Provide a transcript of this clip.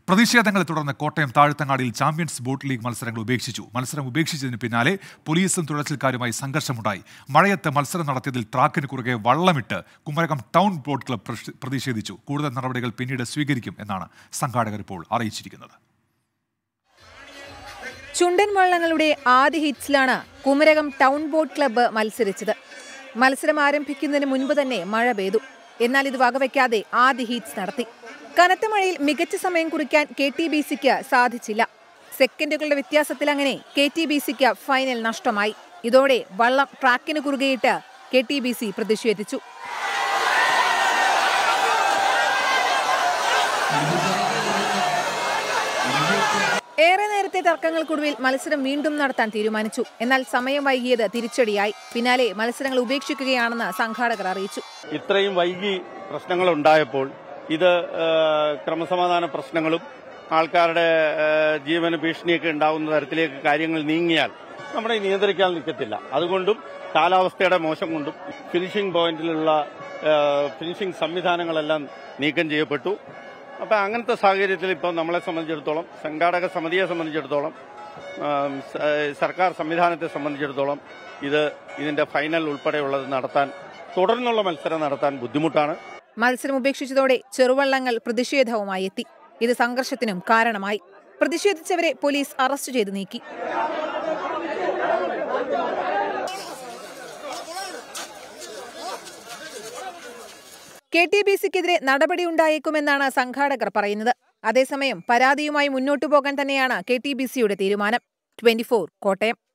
പ്രതിഷേധങ്ങളെ തുടർന്ന് കോട്ടയം താഴ്ത്തങ്ങാടിയിൽ champions boat league മത്സരങ്ങൾ ഉപേക്ഷിച്ചു മത്സരം ഉപേക്ഷിച്ചതിന് പിന്നാലെ പോലീസും തുഴച്ചിൽക്കാരുമായി സംഘർഷമുണ്ടായി മഴയത്ത് മത്സരം നടത്തിയതിൽ ട്രാക്കിന് കുറുകെ വള്ളമിട്ട് കുമരകം ടൗൺ ബോട്ട് ക്ലബ് പ്രതി- പ്രതിഷേധിച്ചു കൂടുതൽ നടപടികൾ പിന്നീട് സ്വീകരിക്കും എന്നാണ് സംഘാടകർ ഇപ്പോൾ അറിയിച്ചിരിക്കുന്നത് ചുണ്ടൻ വള്ളങ്ങളുടെ ആദ്യ ഹിറ്റ്സിലാണ് കുമരകം ടൗൺ ബോട്ട് ക്ലബ്ബ് മത്സരിച്ചത് മത്സരം ആരംഭിക്കുന്നതിന് മുൻപ് തന്നെ മഴ പെയ്തു എന്നാൽ ഇത് വകവയ്ക്കാതെ ആദ്യ ഹീറ്റ്സ് നടത്തി കനത്ത മഴയിൽ മികച്ച സമയം കുറിക്കാൻ കെ ടി ബി സിക്ക് സാധിച്ചില്ല സെക്കൻഡുകളുടെ വ്യത്യാസത്തിൽ അങ്ങനെ കെ ടി ബി സിക്ക് ഫൈനൽ നഷ്ടമായി ഇതോടെ വള്ളം ട്രാക്കിന് കുറുകെയിട്ട് കെ ടി ബി സി പ്രതിഷേധിച്ചു ഏറെ നേരത്തെ തർക്കങ്ങൾക്കൊടുവിൽ മത്സരം വീണ്ടും നടത്താൻ തീരുമാനിച്ചു എന്നാൽ സമയം വൈകിയത് തിരിച്ചടിയായി പിന്നാലെ മത്സരങ്ങൾ ഉപേക്ഷിക്കുകയാണെന്ന് സംഘാടകർ അറിയിച്ചു ഇത്രയും വൈകി പ്രശ്നങ്ങൾ ഉണ്ടായപ്പോൾ ഇത് ആ, ക്രമസമാധാന പ്രശ്നങ്ങളും ആൾക്കാരുടെ ആ, ജീവന് ഭീഷണിയൊക്കെ ഉണ്ടാകുന്ന തരത്തിലേക്ക് കാര്യങ്ങൾ നീങ്ങിയാൽ നമ്മുടെ ഈ നിയന്ത്രിക്കാൻ നിൽക്കത്തില്ല അതുകൊണ്ടും കാലാവസ്ഥയുടെ മോശം കൊണ്ടും ഫിനിഷിംഗ് പോയിന്റിലുള്ള ആ, ഫിനിഷിംഗ് സംവിധാനങ്ങളെല്ലാം നീക്കം ചെയ്യപ്പെട്ടു അപ്പൊ അങ്ങനത്തെ സാഹചര്യത്തിൽ ഇപ്പോൾ നമ്മളെ സംബന്ധിച്ചിടത്തോളം സംഘാടക സമിതിയെ സംബന്ധിച്ചിടത്തോളം ആ, സ- സർക്കാർ സംവിധാനത്തെ സംബന്ധിച്ചിടത്തോളം ഇത് ഇതിന്റെ ഫൈനൽ ഉൾപ്പെടെയുള്ളത് നടത്താൻ തുടർന്നുള്ള മത്സരം നടത്താൻ ബുദ്ധിമുട്ടാണ് മത്സരം ഉപേക്ഷിച്ചതോടെ ചെറുവള്ളങ്ങൾ പ്രതിഷേധവുമായി എത്തി ഇത് സംഘർഷത്തിനും കാരണമായി പ്രതിഷേധിച്ചവരെ പോലീസ് അറസ്റ്റ് ചെയ്ത് നീക്കി കെ ടി ബി സിക്കെതിരെ നടപടിയുണ്ടായേക്കുമെന്നാണ് സംഘാടകർ പറയുന്നത് അതേസമയം പരാതിയുമായി മുന്നോട്ടു പോകാൻ തന്നെയാണ് കെ ടി ബി സിയുടെ തീരുമാനം ട്വന്റി കോട്ടയം